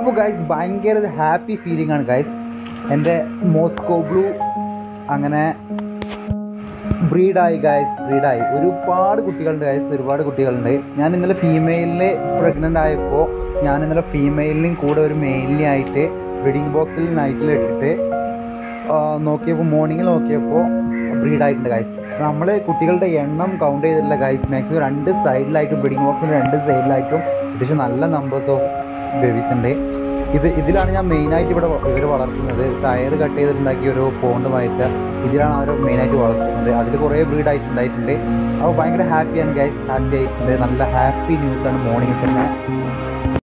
അപ്പോൾ ഗൈസ് ഭയങ്കര ഒരു ഹാപ്പി ഫീലിംഗ് ആണ് ഗൈസ് എൻ്റെ മോസ്കോ ബ്ലൂ അങ്ങനെ ബ്രീഡായി ഗൈസ് ബ്രീഡായി ഒരുപാട് കുട്ടികളുണ്ട് ഗൈസ് ഒരുപാട് കുട്ടികളുണ്ട് ഞാൻ ഇന്നലെ ഫീമെയിലിനെ പ്രഗ്നൻ്റ് ആയപ്പോൾ ഞാൻ ഇന്നലെ ഫീമെയിലിനും കൂടെ ഒരു മെയിലിനെ ആയിട്ട് ബ്രീഡിംഗ് ബോക്സിൽ നൈറ്റിൽ ഇട്ടിട്ട് ആ, നോക്കിയപ്പോൾ മോർണിംഗിൽ നോക്കിയപ്പോൾ ബ്രീഡായിട്ടുണ്ട് ഗൈസ് നമ്മൾ കുട്ടികളുടെ എണ്ണം കൗണ്ട് ചെയ്തിട്ടില്ല ഗൈസ് മാക്സിമം രണ്ട് സൈഡിലായിട്ടും ബ്രീഡിംഗ് ബോക്സിൻ്റെ രണ്ട് സൈഡിലായിട്ടും അത്യാവശ്യം നല്ല നമ്പേഴ്സ് ഓഫ് ബേബീസ് ഉണ്ട് ഇത് ഇതിലാണ് ഞാൻ മെയിനായിട്ട് ഇവിടെ ഇവർ വളർത്തുന്നത് ടയർ കട്ട് ചെയ്തിട്ടുണ്ടാക്കിയ ഒരു പോണ്ടുമായിട്ട് ഇതിലാണ് അവർ മെയിനായിട്ട് വളർത്തുന്നത് അതിൽ കുറേ ബ്രീഡ് ആയിട്ടുണ്ടായിട്ടുണ്ട് അപ്പോൾ ഭയങ്കര ഹാപ്പിയാണ് ഗൈസ് ഹാപ്പി ആയിട്ടുണ്ട് നല്ല ഹാപ്പി ന്യൂസാണ് മോർണിംഗ് തന്നെ